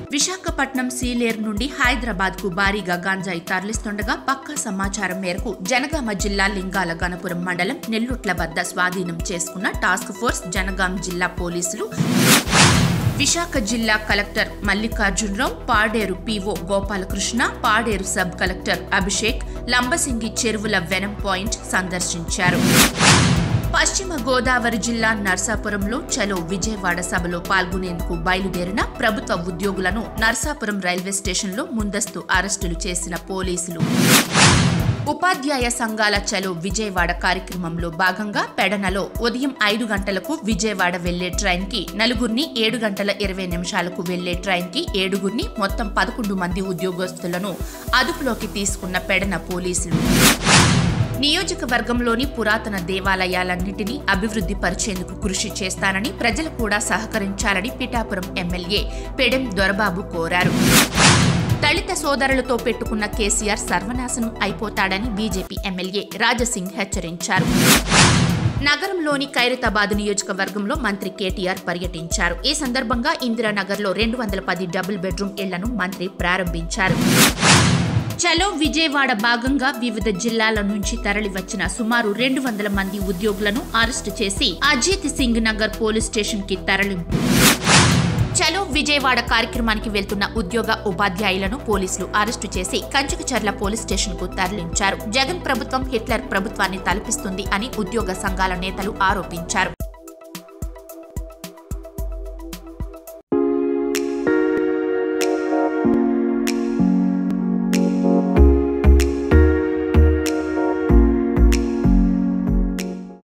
విశాఖపట్నం సీలేరు నుండి హైదరాబాద్ కు భారీగా గాంజాయి తరలిస్తుండగా పక్కా సమాచారం మేరకు జనగామ జిల్లా లింగాల గణపురం మండలం నెల్లుట్ల వద్ద స్వాధీనం చేసుకున్న టాస్క్ ఫోర్స్ జనగాం జిల్లా పోలీసులు విశాఖ జిల్లా collector Mallikarjunarao Paderu PO Gopalakrishna Paderu sub collector Abhishek Lambasingi చెరువుల వెనం పాయింట్ సందర్శించారు పశ్చిమ గోదావరి జిల్లా నర్సాపురంలో చలో విజయవాడ సభలో పాల్గొనేందుకు బయలుదేరిన ప్రభుత్వ ఉద్యోగులను నర్సాపురం రైల్వే స్టేషన్లో ముందస్తు అరెస్టులు చేసిన పోలీసులు ఉపాధ్యాయ సంఘాల చలో విజయవాడ కార్యక్రమంలో భాగంగా పెడనలో ఉదయం ఐదు గంటలకు విజయవాడ వెళ్లే ట్రైన్ కి నలుగురిని ఏడు గంటల ఇరవై నిమిషాలకు వెళ్లే ట్రైన్ కి ఏడుగురిని మొత్తం పదకొండు మంది ఉద్యోగస్తులను అదుపులోకి తీసుకున్న పెడన పోలీసులు నియోజకవర్గంలోని పురాతన దేవాలయాలన్నింటినీ అభివృద్ధి పరిచేందుకు కృషి చేస్తానని ప్రజలు కూడా సహకరించాలని పిఠాపురం ఎమ్మెల్యే పెడెం దొరబాబు కోరారు దళిత సోదరులతో పెట్టుకున్న కేసీఆర్ సర్వనాశనం అయిపోతాడని బీజేపీ ఎమ్మెల్యే రాజసింగ్ హెచ్చరించారు నగరంలోని ఖైరతాబాద్ నియోజకవర్గంలో మంత్రి కేటీఆర్ పర్యటించారు ఈ సందర్భంగా ఇందిరానగర్లో రెండు వందల పది డబుల్ బెడ్రూమ్ ఇళ్లను మంత్రి ప్రారంభించారు చలో విజయవాడ భాగంగా వివిధ జిల్లాల నుంచి తరలివచ్చిన సుమారు రెండు వందల మంది ఉద్యోగులను అరెస్టు చేసి అజిత్ సింగ్ నగర్ పోలీస్ స్టేషన్ కి తరలింపు చలో విజయవాడ కార్యక్రమానికి వెళ్తున్న ఉద్యోగ ఉపాధ్యాయులను పోలీసులు అరెస్టు చేసి కంచకచర్ల పోలీస్ స్టేషన్ కు తరలించారు జగన్ ప్రభుత్వం హిట్లర్ ప్రభుత్వాన్ని తలపిస్తుంది అని ఉద్యోగ సంఘాల నేతలు ఆరోపించారు